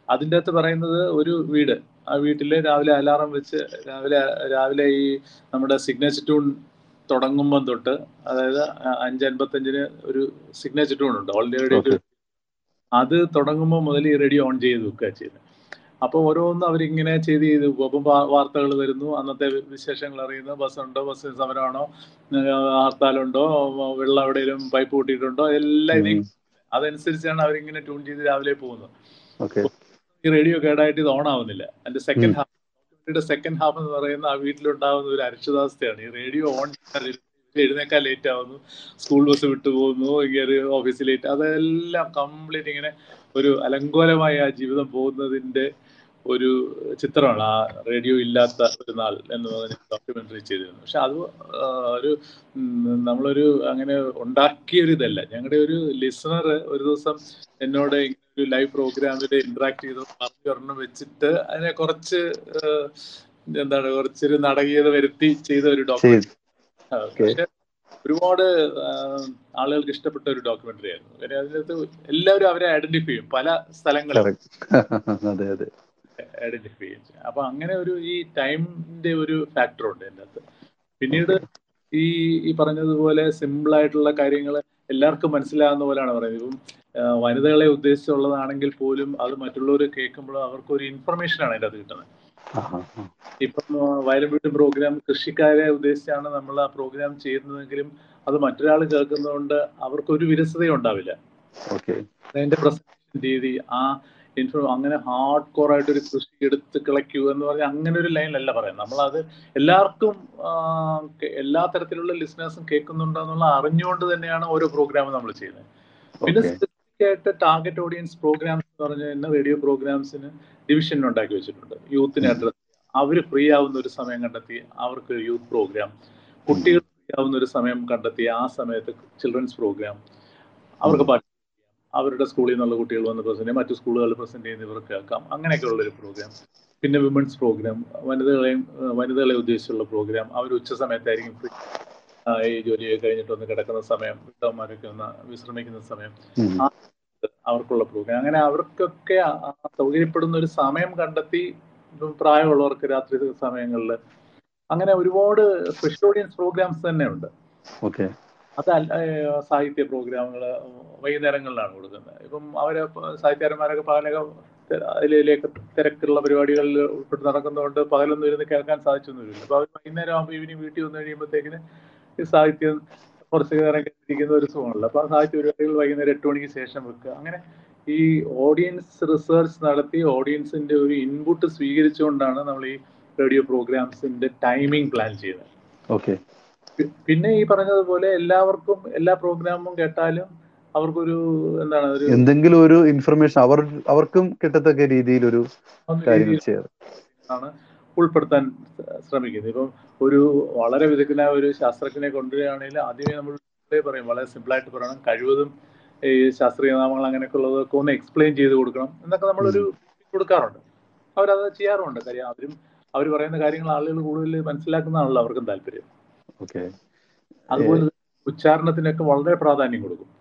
അതിൻ്റെ അകത്ത് പറയുന്നത് ഒരു വീട് ആ വീട്ടിൽ രാവിലെ അലാറം വെച്ച് രാവിലെ രാവിലെ ഈ നമ്മുടെ സിഗ്നേച്ചർ ട്യൂൺ തുടങ്ങുമ്പം തൊട്ട് അതായത് അഞ്ച് അൻപത്തഞ്ചിന് ഒരു സിഗ്നേച്ചർ ട്യൂൺ ഉണ്ട് ഓൾ ഇന്ത്യ റേഡിയോ Okay. അത് തുടങ്ങുമ്പോൾ മുതൽ ഈ റേഡിയോ ഓൺ ചെയ്ത് വെക്കുക ചെയ്യുന്നത് അപ്പോൾ ഓരോന്നും അവരിങ്ങനെ ചെയ്ത് ചെയ്ത് പോകും. അപ്പം വാർത്തകൾ വരുന്നു അന്നത്തെ വിശേഷങ്ങൾ അറിയുന്നു ബസ്സുണ്ടോ ബസ് സമരമാണോ ഏഹ് ഹർത്താലുണ്ടോ വെള്ളം എവിടെയെങ്കിലും പൈപ്പ് കൂട്ടിയിട്ടുണ്ടോ എല്ലാം ഇത് അതനുസരിച്ചാണ് അവരിങ്ങനെ ട്യൂൺ ചെയ്ത് രാവിലെ പോകുന്നത് ഓക്കെ ഈ റേഡിയോ കേടായിട്ട് ഇത് ഓൺ ആവുന്നില്ല അതിന്റെ സെക്കൻഡ് ഹാഫ് സെക്കൻഡ് ഹാഫ് എന്ന് പറയുന്ന ആ വീട്ടിലുണ്ടാകുന്ന ഒരു അരക്ഷിതാവസ്ഥയാണ് ഈ റേഡിയോ ഓൺ എഴുന്നേക്കാൻ ലേറ്റ് ആവുന്നു സ്കൂൾ ബസ് വിട്ടു പോകുന്നു ഇങ്ങനെ ഓഫീസിൽ ലേറ്റ് അതെല്ലാം കംപ്ലീറ്റ് ഇങ്ങനെ ഒരു അലങ്കോലമായ ആ ജീവിതം പോകുന്നതിന്റെ ഒരു ചിത്രമാണ് ആ റേഡിയോ ഇല്ലാത്ത ഒരു നാൾ എന്ന് പറഞ്ഞ ഡോക്യുമെന്ററി ചെയ്തിരുന്നു പക്ഷെ അത് ആ, ഒരു ഉം, നമ്മളൊരു അങ്ങനെ ഉണ്ടാക്കിയ ഒരു ഇതല്ല ഞങ്ങളുടെ ഒരു ലിസണർ ഒരു ദിവസം എന്നോട് ഇങ്ങനെ ഒരു ലൈവ് പ്രോഗ്രാമിൽ ഇന്ററാക്ട് ചെയ്ത് പറഞ്ഞു ഒരെണ്ണം വെച്ചിട്ട് അതിനെ കുറച്ച് ആ, എന്താണ് കുറച്ചൊരു നാടകീയത വരുത്തി ചെയ്ത ഒരു ഡോക്യുമെന്ററി ചെയ്ത് പക്ഷെ ഒരുപാട് ആ, ആളുകൾക്ക് ഇഷ്ടപ്പെട്ട ഒരു ഡോക്യുമെന്ററി ആയിരുന്നു കാര്യം അതിനകത്ത് എല്ലാവരും അവരെ ഐഡന്റിഫൈ ചെയ്യും പല സ്ഥലങ്ങളിൽ correct. അതെ അതെ ഐഡന്റിഫൈ ചെയ്യും അപ്പൊ അങ്ങനെ ഒരു ഈ ടൈമിന്റെ ഒരു ഫാക്ടർ ഉണ്ട് എൻ്റെ അകത്ത് പിന്നീട് ഈ ഈ പറഞ്ഞതുപോലെ സിമ്പിൾ ആയിട്ടുള്ള കാര്യങ്ങൾ എല്ലാവർക്കും മനസ്സിലാകുന്ന പോലെയാണ് പറയുന്നത് ഇപ്പം ആ, വനിതകളെ ഉദ്ദേശിച്ചുള്ളതാണെങ്കിൽ പോലും അത് മറ്റുള്ളവർ കേൾക്കുമ്പോൾ അവർക്ക് ഒരു ഇൻഫർമേഷൻ ആണ് അതിൻ്റെ അകത്ത് കിട്ടുന്നത് ആഹാ, ആ. ഇപ്പം ആ, വയലും വീട്ടും പ്രോഗ്രാം കൃഷിക്കാരെ ഉദ്ദേശിച്ചാണ് നമ്മൾ ആ പ്രോഗ്രാം ചെയ്യുന്നതെങ്കിലും അത് മറ്റൊരാൾ കേൾക്കുന്നതുകൊണ്ട് അവർക്ക് ഒരു വിരസതയും ഉണ്ടാവില്ല ഓക്കെ അതിന്റെ പ്രസന്റേഷൻ രീതി ആ ഇൻഫോ അങ്ങനെ ഹാർഡ് കോർ ആയിട്ട് ഒരു കൃഷി എടുത്ത് കിളയ്ക്കൂ എന്ന് പറഞ്ഞാൽ അങ്ങനെ ഒരു ലൈനിലല്ല പറയുന്നത് നമ്മളത് എല്ലാവർക്കും ആ, കെ- എല്ലാ തരത്തിലുള്ള ലിസണേഴ്സും കേൾക്കുന്നുണ്ടോ എന്നുള്ള അറിഞ്ഞുകൊണ്ട് തന്നെയാണ് ഓരോ പ്രോഗ്രാമും നമ്മൾ ചെയ്യുന്നത് പിന്നെ ഓക്കെ സ്പെസിഫിക് ആയിട്ട് ടാർഗറ്റ് ഓഡിയൻസ് പ്രോഗ്രാംസ് എന്ന് പറഞ്ഞു കഴിഞ്ഞാൽ റേഡിയോ പ്രോഗ്രാംസിന് ഡിവിഷൻ ഉണ്ടാക്കി വെച്ചിട്ടുണ്ട് യൂത്തിനെ അഡ്രസ് അവർ ഫ്രീ ആവുന്ന ഒരു സമയം കണ്ടെത്തി അവർക്ക് യൂത്ത് പ്രോഗ്രാം കുട്ടികൾ ഫ്രീ ആവുന്ന ഒരു സമയം കണ്ടെത്തി ആ സമയത്ത് ചിൽഡ്രൻസ് പ്രോഗ്രാം അവർക്ക് പാട്ട് അവരുടെ സ്കൂളിൽ നിന്നുള്ള കുട്ടികൾ വന്ന് പ്രസന്റ് ചെയ്യും മറ്റു സ്കൂളുകളിൽ പ്രസന്റ് ചെയ്യുന്നവർക്ക് കേൾക്കാം അങ്ങനെയൊക്കെയുള്ള ഒരു പ്രോഗ്രാം പിന്നെ വിമൻസ് പ്രോഗ്രാം വനിതകളെയും ഏഹ് വനിതകളെ ഉദ്ദേശിച്ചുള്ള പ്രോഗ്രാം അവർ ഉച്ച സമയത്തായിരിക്കും free. ആ, ഈ ജോലിയൊക്കെ കഴിഞ്ഞിട്ട് ഒന്ന് കിടക്കുന്ന സമയം വീട്ടമ്മമാരൊക്കെ ഒന്ന് വിശ്രമിക്കുന്ന സമയം ഉം. അവർക്കുള്ള പ്രോഗ്രാം അങ്ങനെ അവർക്കൊക്കെ ആ ആ സൗകര്യപ്പെടുന്ന ഒരു സമയം കണ്ടെത്തി ഇപ്പം പ്രായമുള്ളവർക്ക് രാത്രി സമയങ്ങളിൽ അങ്ങനെ ഒരുപാട് സ്പെഷ്യൽ ഓഡിയൻസ് പ്രോഗ്രാംസ് തന്നെ ഉണ്ട് ഓക്കെ അത് അല്ല- ഏഹ് സാഹിത്യ പ്രോഗ്രാമുകൾ വൈകുന്നേരങ്ങളിലാണ് കൊടുക്കുന്നത് ഇപ്പം അവര് പ- സാഹിത്യകാരന്മാരൊക്കെ പകലൊക്കെ തെ- അതിലേക്ക് തിരക്കുള്ള പരിപാടികളിൽ ഉൾപ്പെട്ട് നടക്കുന്നതുകൊണ്ട് പകലൊന്നും ഇരുന്ന് കേൾക്കാൻ സാധിച്ചൊന്നുമില്ല അപ്പൊ അവർ വൈകുന്നേരം ആകുമ്പോൾ ഈവനിങ് വീട്ടിൽ വന്നു കഴിയുമ്പോഴത്തേക്കിന് ഈ സാഹിത്യം കുറച്ച് നേരം കേട്ടിരിക്കുന്ന ഒരു സുഖമുള്ളൂ അപ്പൊ ആ സാഹിത്യ പരിപാടികൾ വൈകുന്നേരം എട്ട് മണിക്ക് ശേഷം വെക്കുക അങ്ങനെ ഈ ഓഡിയൻസ് റിസർച്ച് നടത്തി ഓഡിയൻസിന്റെ ഒരു ഇൻപുട്ട് സ്വീകരിച്ചുകൊണ്ടാണ് നമ്മൾ ഈ റേഡിയോ പ്രോഗ്രാംസിന്റെ ടൈമിംഗ് പ്ലാൻ ചെയ്യുന്നത് ഓക്കെ പി- പിന്നെ ഈ പറഞ്ഞതുപോലെ എല്ലാവർക്കും എല്ലാ പ്രോഗ്രാമും കേട്ടാലും അവർക്കൊരു എന്താണ് ഒരു എന്തെങ്കിലും ഒരു ഇൻഫർമേഷൻ അവർ അവർക്കും കിട്ടത്തക്ക രീതിയിൽ ഒരു ഒന്ന് കാര്യങ്ങൾ രീതിയിൽ ചെയ്യാറ് ആണ് ഉൾപ്പെടുത്താൻ ശ്രമിക്കുന്നത് ഇപ്പം ഒരു വളരെ വിദഗ്ധനായ ഒരു ശാസ്ത്രജ്ഞനെ കൊണ്ടുവരികയാണെങ്കിൽ ആദ്യമേ നമ്മൾ ഇതേ പറയും വളരെ സിമ്പിളായിട്ട് പറയണം കഴിവതും ഈ ശാസ്ത്രീയ നാമങ്ങൾ അങ്ങനെയൊക്കെ ഉള്ളതൊക്കെ ഒന്ന് എക്സ്പ്ലെയിൻ ചെയ്ത് കൊടുക്കണം എന്നൊക്കെ നമ്മളൊരു കൊടുക്കാറുണ്ട് അവരത് ചെയ്യാറുണ്ട് കാര്യം അവരും അവർ പറയുന്ന കാര്യങ്ങൾ ആളുകൾ കൂടുതൽ മനസ്സിലാക്കുന്നതാണല്ലോ അവർക്കും താല്പര്യം ഓക്കെ അതുപോലെ തന്നെ ഉച്ചാരണത്തിനൊക്കെ വളരെ പ്രാധാന്യം കൊടുക്കും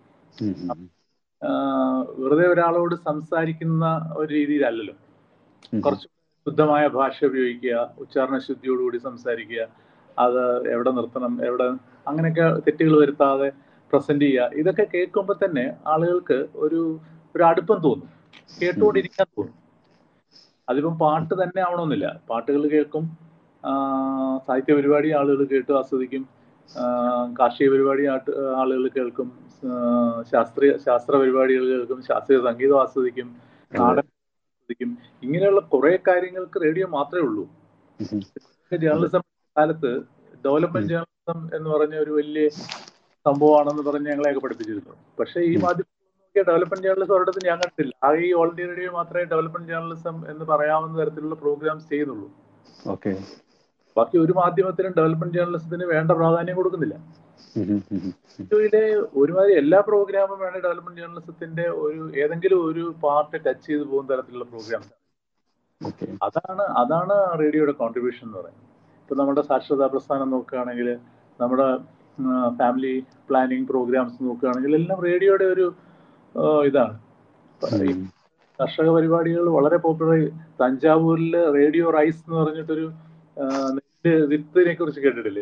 ആഹ് വെറുതെ ഒരാളോട് സംസാരിക്കുന്ന ഒരു രീതിയിലല്ലല്ലോ കുറച്ച് ശുദ്ധമായ ഭാഷ ഉപയോഗിക്കുക ഉച്ചാരണ ശുദ്ധിയോടുകൂടി സംസാരിക്കുക അത് എവിടെ നിർത്തണം എവിടെ അങ്ങനെയൊക്കെ തെറ്റുകൾ വരുത്താതെ പ്രസന്റ് ചെയ്യുക ഇതൊക്കെ കേൾക്കുമ്പോൾ തന്നെ ആളുകൾക്ക് ഒരു ഒരു അടുപ്പം തോന്നും കേട്ടുകൊണ്ടിരിക്കാൻ തോന്നും അതിപ്പം പാട്ട് തന്നെ ആവണമെന്നില്ല പാട്ടുകൾ കേൾക്കും ആ, സാഹിത്യ പരിപാടി ആളുകൾ കേട്ട് ആസ്വദിക്കും ആ, കാർഷിക പരിപാടി ആട്ട് ആളുകൾ കേൾക്കും ആ, ശാസ്ത്രീയ ശാസ്ത്ര പരിപാടികൾ കേൾക്കും ശാസ്ത്രീയ സംഗീതം ആസ്വദിക്കും നാടകം ആസ്വദിക്കും ഇങ്ങനെയുള്ള കുറെ കാര്യങ്ങൾക്ക് റേഡിയോ മാത്രമേ ഉള്ളൂ ജേർണലിസം കാലത്ത് ഡെവലപ്മെന്റ് ജേർണലിസം എന്ന് പറഞ്ഞ ഒരു വലിയ സംഭവമാണെന്ന് പറഞ്ഞ് ഞങ്ങളെയൊക്കെ പഠിപ്പിച്ചിരുന്നു പക്ഷേ ഈ ഉം. മാധ്യമ ഡെവലപ്മെന്റ് ജേർണലിസം ഒരിടത്തും ഞാൻ കണ്ടിട്ടില്ല ആ ഈ ഓൾ ഇന്ത്യ റേഡിയോ മാത്രമേ ഡെവലപ്മെന്റ് ജേർണലിസം എന്ന് പറയാവുന്ന തരത്തിലുള്ള പ്രോഗ്രാംസ് ചെയ്യുന്നുള്ളൂ ഓക്കെ ബാക്കി ഒരു മാധ്യമത്തിനും ഡെവലപ്മെന്റ് ജേർണലിസത്തിന് വേണ്ട പ്രാധാന്യം കൊടുക്കുന്നില്ല റേഡിയോയിലെ ഒരുമാതിരി എല്ലാ പ്രോഗ്രാമും വേണ്ട ഡെവലപ്മെന്റ് ജേർണലിസത്തിന്റെ ഒരു ഏതെങ്കിലും ഒരു പാർട്ട് ടച്ച് ചെയ്ത് പോകുന്ന തരത്തിലുള്ള പ്രോഗ്രാംസ് ഓക്കെ അതാണ് അതാണ് റേഡിയോയുടെ കോൺട്രിബ്യൂഷൻ എന്ന് പറയുന്നത് ഇപ്പൊ നമ്മുടെ സാക്ഷരതാ പ്രസ്ഥാനം നോക്കുകയാണെങ്കിൽ നമ്മുടെ ഫാമിലി പ്ലാനിങ് പ്രോഗ്രാംസ് നോക്കുകയാണെങ്കിൽ എല്ലാം റേഡിയോയുടെ ഒരു ആ, ഇതാണ് ഈ കർഷക പരിപാടികൾ വളരെ പോപ്പുലർ തഞ്ചാവൂരിൽ റേഡിയോ റൈസ് എന്ന് പറഞ്ഞിട്ടൊരു നെല്ല് വിത്തിനെ കുറിച്ച് കേട്ടിട്ടില്ലേ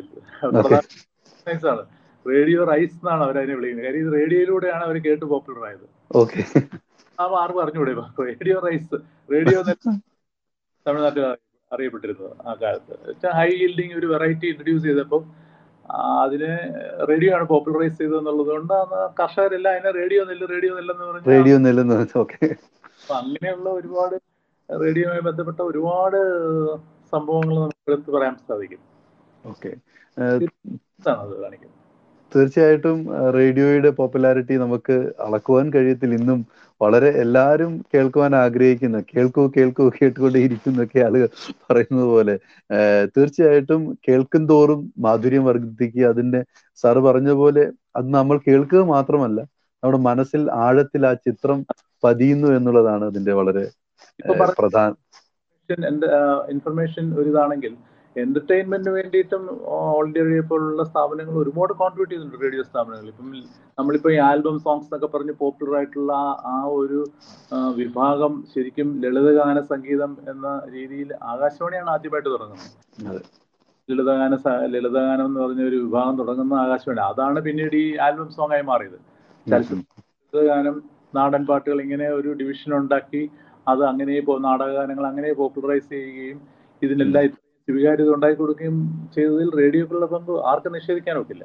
ആണ് റേഡിയോ റൈസ് എന്നാണ് അവർ അതിനെ വിളിക്കുന്നത് കാര്യം ഇത് റേഡിയോയിലൂടെയാണ് അവർ കേട്ട് പോപ്പുലർ ആയത് ഓക്കെ ആ ആർക്കും അറിഞ്ഞൂടെ റേഡിയോ റൈസ് റേഡിയോ തമിഴ്നാട്ടിൽ അറിയപ്പെട്ടിരുന്നത് ആ കാലത്ത് ഹൈ ഹീൽഡിങ് ഒരു വെറൈറ്റി ഇൻട്രൊഡ്യൂസ് ചെയ്തപ്പോൾ അതിനെ റേഡിയോ ആണ് പോപ്പുലറൈസ് ചെയ്തതെന്നുള്ളത് കൊണ്ട് കർഷകരെല്ലാം അതിനെ റേഡിയോ നെല്ല് റേഡിയോ നെല്ലെന്ന് പറഞ്ഞു റേഡിയോ നെല്ലെന്ന് ഓക്കെ അപ്പൊ അങ്ങനെയുള്ള ഒരുപാട് റേഡിയോയുമായി ബന്ധപ്പെട്ട ഒരുപാട് സംഭവങ്ങൾ നമുക്ക് എടുത്ത് പറയാൻ സാധിക്കും ഓക്കെ അത് കാണിക്കുന്നത് തീർച്ചയായിട്ടും റേഡിയോയുടെ പോപ്പുലാരിറ്റി നമുക്ക് അളക്കുവാൻ കഴിയത്തില്ല ഇന്നും വളരെ എല്ലാവരും കേൾക്കുവാൻ ആഗ്രഹിക്കുന്ന കേൾക്കൂ കേൾക്കൂ കേട്ടുകൊണ്ടേയിരിക്കുന്നൊക്കെ ആളുകൾ പറയുന്നത് പോലെ തീർച്ചയായിട്ടും കേൾക്കും തോറും മാധുര്യം വർദ്ധിക്കുക അതിന്റെ സാറ് പറഞ്ഞ പോലെ അത് നമ്മൾ കേൾക്കുക മാത്രമല്ല നമ്മുടെ മനസ്സിൽ ആഴത്തിൽ ആ ചിത്രം പതിയുന്നു എന്നുള്ളതാണ് അതിന്റെ വളരെ പ്രധാന ഇൻഫർമേഷൻ ഒരു ഇതാണെങ്കിൽ എന്റർടൈൻമെന്റിന് വേണ്ടിയിട്ടും ഓൾ ഇന്ത്യ റേഡിയോ പോലുള്ള സ്ഥാപനങ്ങൾ ഒരുപാട് കോൺട്രിബ്യൂട്ട് ചെയ്യുന്നുണ്ട് റേഡിയോ സ്ഥാപനങ്ങൾ ഇപ്പം നമ്മളിപ്പോ ഈ ആൽബം സോങ്സ് എന്നൊക്കെ പറഞ്ഞ് പോപ്പുലർ ആയിട്ടുള്ള ആ ഒരു വിഭാഗം ശരിക്കും ലളിതഗാന സംഗീതം എന്ന രീതിയിൽ ആകാശവാണിയാണ് ആദ്യമായിട്ട് തുടങ്ങുന്നത് ലളിതഗാന ലളിതഗാനം എന്ന് പറഞ്ഞ ഒരു വിഭാഗം തുടങ്ങുന്ന ആകാശവാണി അതാണ് പിന്നീട് ഈ ആൽബം സോങ് ആയി മാറിയത് ലളിതഗാനം നാടൻ പാട്ടുകൾ ഇങ്ങനെ ഒരു ഡിവിഷൻ ഉണ്ടാക്കി അത് അങ്ങനെ നാടകഗാനങ്ങൾ അങ്ങനെ പോപ്പുലറൈസ് ചെയ്യുകയും ഇതിനെല്ലാം സ്വീകാര്യത ഉണ്ടാക്കി കൊടുക്കുകയും ചെയ്തതിൽ റേഡിയോക്കുള്ള പങ്ക് ആർക്കും നിഷേധിക്കാൻ ഒക്കില്ല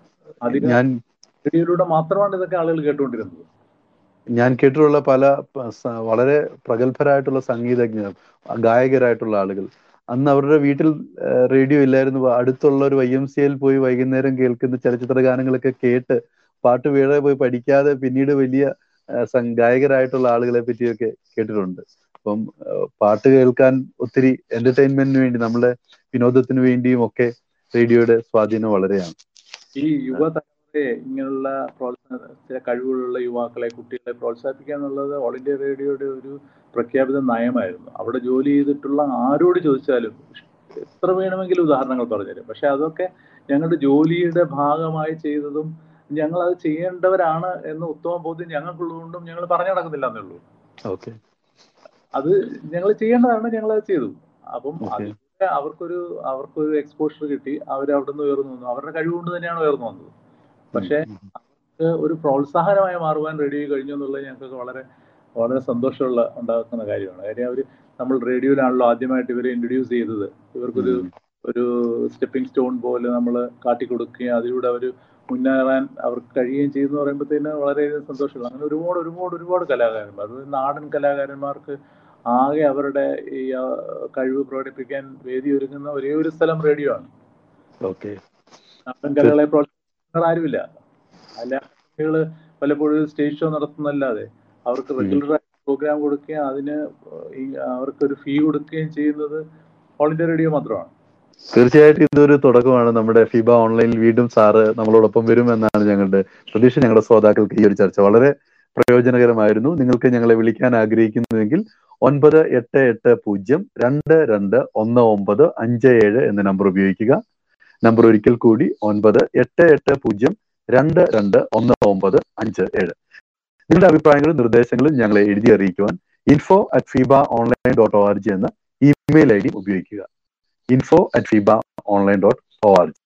അധികം റേഡിയോയിലൂടെ മാത്രമാണ് ഇതൊക്കെ ആളുകൾ കേട്ടുകൊണ്ടിരുന്നത് ഞാൻ കേട്ടിട്ടുള്ള പല വളരെ പ്രഗത്ഭരായിട്ടുള്ള സംഗീതജ്ഞർ ഗായകരായിട്ടുള്ള ആളുകൾ അന്ന് അവരുടെ വീട്ടിൽ റേഡിയോ ഇല്ലായിരുന്നു അടുത്തുള്ള ഒരു വൈ എം സിയിൽ പോയി വൈകുന്നേരം കേൾക്കുന്ന ചലച്ചിത്ര ഗാനങ്ങളൊക്കെ കേട്ട് പാട്ട് വീഴെ പോയി പഠിക്കാതെ പിന്നീട് വലിയ ഗായകരായിട്ടുള്ള ആളുകളെ പറ്റിയൊക്കെ കേട്ടിട്ടുണ്ട് അപ്പം പാട്ട് കേൾക്കാൻ ഒത്തിരി എന്റർടൈൻമെന്റിന് വേണ്ടി നമ്മുടെ വിനോദത്തിന് വേണ്ടിയും ഒക്കെ റേഡിയോയുടെ സ്വാധീനം വളരെയാണ് ഈ യുവതലമുറയെ ഇങ്ങനെയുള്ള പ്രോത്സാഹന ചില കഴിവുകളുള്ള യുവാക്കളെ കുട്ടികളെ പ്രോത്സാഹിപ്പിക്കുക എന്നുള്ളത് ഓൾ ഇന്ത്യ റേഡിയോയുടെ ഒരു പ്രഖ്യാപിത നയമായിരുന്നു അവിടെ ജോലി ചെയ്തിട്ടുള്ള ആരോട് ചോദിച്ചാലും എത്ര വേണമെങ്കിലും ഉദാഹരണങ്ങൾ പറഞ്ഞുതരും പക്ഷെ അതൊക്കെ ഞങ്ങളുടെ ജോലിയുടെ ഭാഗമായി ചെയ്തതും ഞങ്ങൾ അത് ചെയ്യേണ്ടവരാണ് എന്ന് ഉത്തമ ബോധ്യം ഞങ്ങൾക്കുള്ളതുകൊണ്ടും ഞങ്ങൾ പറഞ്ഞു നടക്കുന്നില്ല എന്നേ ഉള്ളൂ ഓക്കെ അത് ഞങ്ങൾ ചെയ്യേണ്ടതാണ് ഞങ്ങൾ അത് ചെയ്തു അപ്പം അതിലൂടെ അവർക്കൊരു അവർക്കൊരു എക്സ്പോഷർ കിട്ടി അവർ അവിടെ നിന്ന് ഉയർന്നു വന്നു അവരുടെ കഴിവുകൊണ്ട് തന്നെയാണ് ഉയർന്നു വന്നത് പക്ഷേ അവർക്ക് ഒരു പ്രോത്സാഹനമായി മാറുവാൻ റേഡിയോ കഴിഞ്ഞു എന്നുള്ളത് ഞങ്ങൾക്ക് വളരെ വളരെ സന്തോഷമുള്ള ഉണ്ടാക്കുന്ന കാര്യമാണ് കാര്യം അവർ നമ്മൾ റേഡിയോയിലാണല്ലോ ആദ്യമായിട്ട് ഇവരെ ഇൻട്രൊഡ്യൂസ് ചെയ്തത് ഇവർക്കൊരു ഒരു സ്റ്റെപ്പിംഗ് സ്റ്റോൺ പോലെ നമ്മൾ കാട്ടിക്കൊടുക്കുകയും അതിലൂടെ അവർ മുന്നേറാൻ അവർക്ക് കഴിയുകയും ചെയ്യുന്നു പറയുമ്പോഴത്തേന് വളരെയധികം സന്തോഷമുള്ള അങ്ങനെ ഒരുപാട് ഒരുപാട് ഒരുപാട് കലാകാരന്മാർ അത് നാടൻ കലാകാരന്മാർക്ക് ആകെ അവരുടെ ഈ കഴിവ് പ്രകടിപ്പിക്കാൻ വേദി ഒരുങ്ങുന്ന ഒരേ ഒരു സ്ഥലം റേഡിയോ ആണ് ഓക്കെ നാടൻ കലകളെ പ്രോത്സാഹിപ്പിക്കുന്ന ആരുമില്ല അല്ല കുട്ടികള് പലപ്പോഴും സ്റ്റേജ് ഷോ നടത്തുന്നല്ലാതെ അവർക്ക് റെഗുലർ ആയി പ്രോഗ്രാം കൊടുക്കുകയും അതിന് അവർക്കൊരു ഫീ കൊടുക്കുകയും ചെയ്യുന്നത് ഓൾ ഇന്ത്യ റേഡിയോ മാത്രമാണ് തീർച്ചയായിട്ടും ഇതൊരു തുടക്കമാണ് നമ്മുടെ ഫിബ ഓൺലൈനിൽ വീണ്ടും സാറ് നമ്മളോടൊപ്പം വരുമെന്നാണ് ഞങ്ങളുടെ പ്രതീക്ഷ ഞങ്ങളുടെ ശ്രോതാക്കൾക്ക് ഈ ഒരു ചർച്ച വളരെ പ്രയോജനകരമായിരുന്നു നിങ്ങൾക്ക് ഞങ്ങളെ വിളിക്കാൻ ആഗ്രഹിക്കുന്നുവെങ്കിൽ ഒൻപത് എട്ട് എട്ട് പൂജ്യം രണ്ട് രണ്ട് ഒന്ന് ഒമ്പത് അഞ്ച് ഏഴ് എന്ന നമ്പർ ഉപയോഗിക്കുക നമ്പർ ഒരിക്കൽ കൂടി ഒൻപത് എട്ട് എട്ട് പൂജ്യം രണ്ട് രണ്ട് ഒന്ന് ഒമ്പത് അഞ്ച് ഏഴ് നിങ്ങളുടെ അഭിപ്രായങ്ങളും നിർദ്ദേശങ്ങളും ഞങ്ങളെ എഴുതി അറിയിക്കുവാൻ info at FIBA online dot O R G എന്ന ഇമെയിൽ ഐ ഡി ഉപയോഗിക്കുക info at FIBA online dot O R G